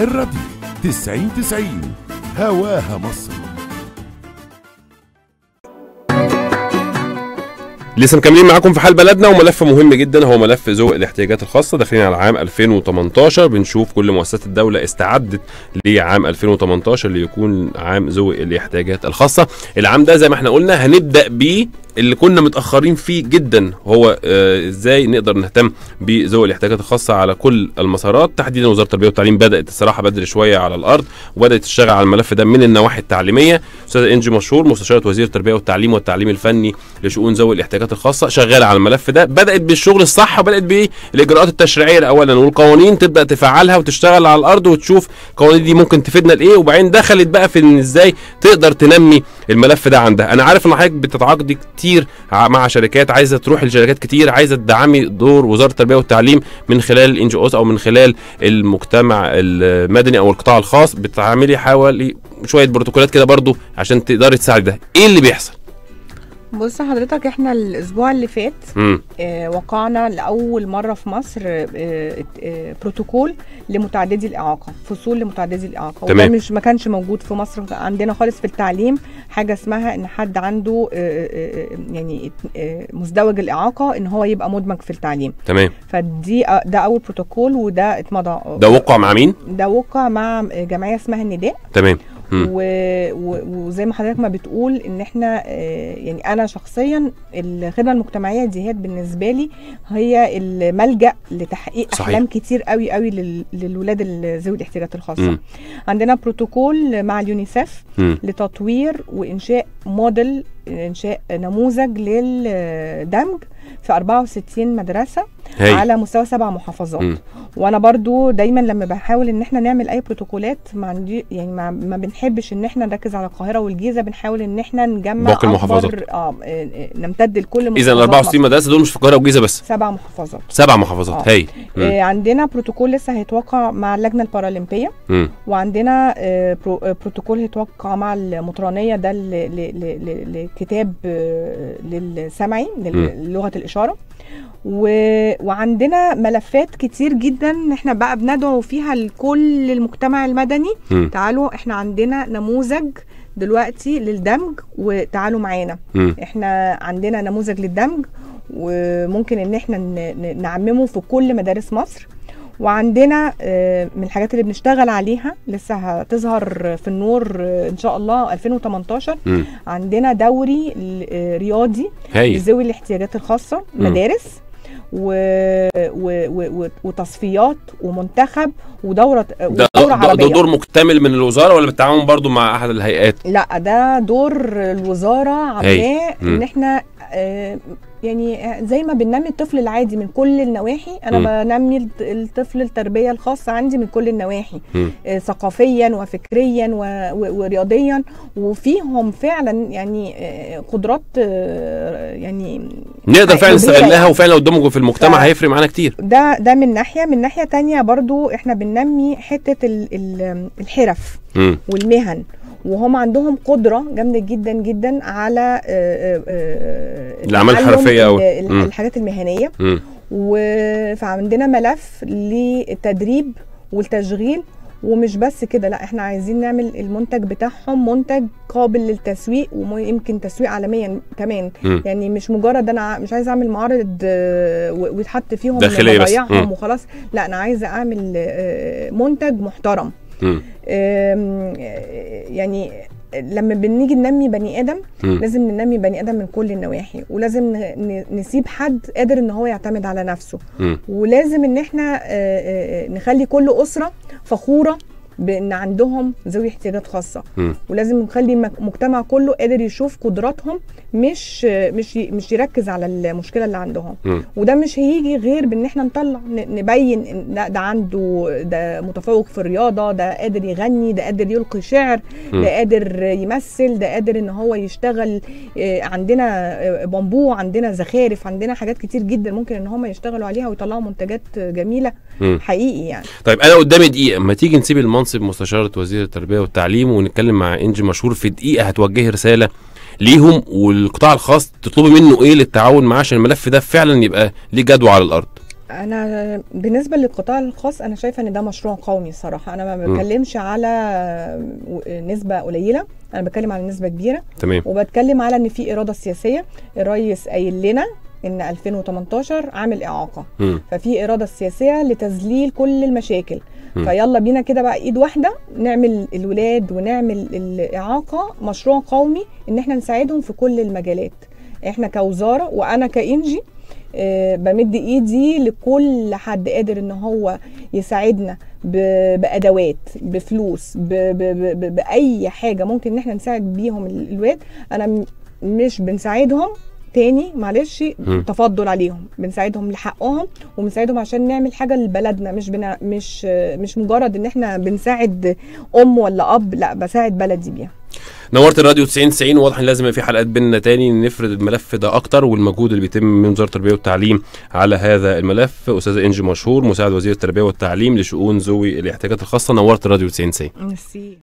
الراديو 90 90 هواها مصر لسه مكملين معاكم في حال بلدنا وملف مهم جدا هو ملف ذوق الاحتياجات الخاصه داخلين على عام 2018 بنشوف كل مؤسسات الدوله استعدت لعام 2018 ليكون عام ذوق الاحتياجات الخاصه العام ده زي ما احنا قلنا هنبدا بيه اللي كنا متاخرين فيه جدا هو آه، ازاي نقدر نهتم بذوق الاحتياجات الخاصه على كل المسارات تحديدا وزاره التربيه والتعليم بدات الصراحه بدري شويه على الارض وبدات تشتغل على الملف ده من النواحي التعليميه استاذه انجي مشهور مستشاره وزير التربيه والتعليم والتعليم الفني لشؤون ذوي الاحتياجات الخاصه شغاله على الملف ده بدات بالشغل الصح وبدات بالاجراءات التشريعيه اولا والقوانين تبدا تفعلها وتشتغل على الارض وتشوف القوانين دي ممكن تفيدنا لايه وبعدين دخلت بقى في ان ازاي تقدر تنمي الملف ده عندها انا عارف ان حضرتك بتتعاقدي كتير ع- مع شركات عايزه تروح لشركات كتير عايزه تدعمي دور وزاره التربيه والتعليم من خلال الان جي اوز او من خلال المجتمع المدني او القطاع الخاص بتعملي حوالي شويه بروتوكولات كده برضو عشان تقدري تساعدي ده ايه اللي بيحصل بص حضرتك احنا الاسبوع اللي فات امم آه، وقعنا لاول مره في مصر آه، آه، بروتوكول لمتعددي الاعاقه فصول لمتعددي الاعاقه تمام. وده مش ما كانش موجود في مصر عندنا خالص في التعليم حاجه اسمها ان حد عنده آه، آه، آه، يعني آه، مزدوج الاعاقه ان هو يبقى مدمج في التعليم تمام فدي آه، ده اول بروتوكول وده اتمضى ده وقع مع مين ده وقع مع جمعيه اسمها النداء تمام مم. و... و... وزي ما حضرتك ما بتقول ان احنا آه، يعني انا شخصيا الخدمه المجتمعيه دي هي بالنسبه لي هي الملجا لتحقيق صحيح. احلام كتير قوي قوي لل... للولاد ال- ذوي الاحتياجات الخاصه مم. عندنا بروتوكول مع اليونيسف مم. لتطوير وانشاء موديل انشاء نموذج للدمج في 64 مدرسه هاي على مستوى سبع محافظات مم. وانا برضو دايما لما بحاول ان احنا نعمل اي بروتوكولات ما عندي يعني ما, ما بنحبش ان احنا نركز على القاهره والجيزه بنحاول ان احنا نجمع باقي المحافظات. أكبر- اه آه، آه، نمتد لكل اذا ال محافظات 64 مصر. مدرسه دول مش في القاهره والجيزه بس سبع محافظات سبع محافظات آه. هاي مم. آه عندنا بروتوكول لسه هيتوقع مع اللجنه البارالمبيه مم. وعندنا آه، برو- آه، بروتوكول هيتوقع مع المطرانيه ده ل- ل- ل- ل- لكتاب آه، للسمعي لغه الاشاره و... وعندنا ملفات كتير جدا احنا بقى بندعو فيها لكل المجتمع المدني مم. تعالوا احنا عندنا نموذج دلوقتي للدمج وتعالوا معانا مم. احنا عندنا نموذج للدمج وممكن ان احنا ن- ن- نعممه في كل مدارس مصر وعندنا آه، من الحاجات اللي بنشتغل عليها لسه هتظهر في النور آه، ان شاء الله 2018 مم. عندنا دوري ل- آه، رياضي هاي لذوي الاحتياجات الخاصه مم. مدارس و... و... و... و... وتصفيات ومنتخب ودوره ده, ودوره ده, ده عربيه دور مكتمل من الوزاره ولا بالتعاون برضو مع احد الهيئات لا ده دور الوزاره عاملاه مم. ان احنا آه، يعني زي ما بننمي الطفل العادي من كل النواحي انا مم. بنمي الط- الطفل التربيه الخاصه عندي من كل النواحي مم. آه، ثقافيا وفكريا و- و- ورياضيا وفيهم فعلا يعني آه، قدرات آه، يعني نقدر فعلا كبيرة نستغلها يعني. وفعلا لو دمجوا في المجتمع ف- هيفرق معانا كتير ده ده من ناحيه من ناحيه تانية برضو احنا بننمي حته ال- ال- الحرف مم. والمهن وهم عندهم قدره جامده جدا جدا على آه، آه، آه، الأعمال تعلم الحرفية أو- ال- ال- مم. الحاجات المهنيه مم. و- فعندنا ملف للتدريب والتشغيل ومش بس كده لا احنا عايزين نعمل المنتج بتاعهم منتج قابل للتسويق ويمكن تسويق عالميا كمان مم. يعني مش مجرد انا ع- مش عايزه اعمل معارض آه، و- ويتحط فيهم داخلية بس. مبيعهم مم. وخلاص لا انا عايزه اعمل آه، منتج محترم مم. آم، آه، يعني لما بنيجي ننمي بني ادم مم. لازم ننمي بني ادم من كل النواحي ولازم ن- ن- نسيب حد قادر ان هو يعتمد على نفسه مم. ولازم ان احنا آه، آه، آه، نخلي كل اسره فخوره بان عندهم ذوي احتياجات خاصه مم. ولازم نخلي المك- المجتمع كله قادر يشوف قدراتهم مش آه، مش ي- مش يركز على المشكله اللي عندهم مم. وده مش هيجي غير بان احنا نطلع ن- نبين ان ده, ده عنده ده متفوق في الرياضه ده قادر يغني ده قادر يلقي شعر مم. ده قادر يمثل ده قادر ان هو يشتغل آه، عندنا آه، بامبو عندنا زخارف عندنا حاجات كتير جدا ممكن ان هم يشتغلوا عليها ويطلعوا منتجات جميله مم. حقيقي يعني طيب انا قدامي دقيقه ما تيجي نسيب المنصب مستشاره وزير التربيه والتعليم ونتكلم مع انجي مشهور في دقيقه هتوجهي رساله ليهم والقطاع الخاص تطلبي منه ايه للتعاون معاه عشان الملف ده فعلا يبقى ليه جدوى على الارض انا بالنسبه للقطاع الخاص انا شايفه ان ده مشروع قومي الصراحه انا ما مم. بتكلمش على نسبه قليله انا بتكلم على نسبه كبيره تمام وبتكلم على ان في اراده سياسيه الرئيس قايل لنا ان 2018 عامل اعاقه مم. ففي اراده سياسيه لتذليل كل المشاكل مم. فيلا بينا كده بقى ايد واحده نعمل الولاد ونعمل الاعاقه مشروع قومي ان احنا نساعدهم في كل المجالات احنا كوزاره وانا كانجي آه، بمد ايدي لكل حد قادر ان هو يساعدنا ب- بادوات بفلوس ب ب ب ب باي حاجه ممكن ان احنا نساعد بيهم ال- الولاد انا م- مش بنساعدهم تاني معلش مم. تفضل عليهم بنساعدهم لحقهم وبنساعدهم عشان نعمل حاجه لبلدنا مش بنا مش مش مجرد ان احنا بنساعد ام ولا اب لا بساعد بلدي بيها نورت الراديو 90 90 واضح ان لازم يبقى في حلقات بيننا تاني نفرد الملف ده اكتر والمجهود اللي بيتم من وزاره التربيه والتعليم على هذا الملف استاذه انجي مشهور مساعد وزير التربيه والتعليم لشؤون ذوي الاحتياجات الخاصه نورت الراديو 90 90 ميرسي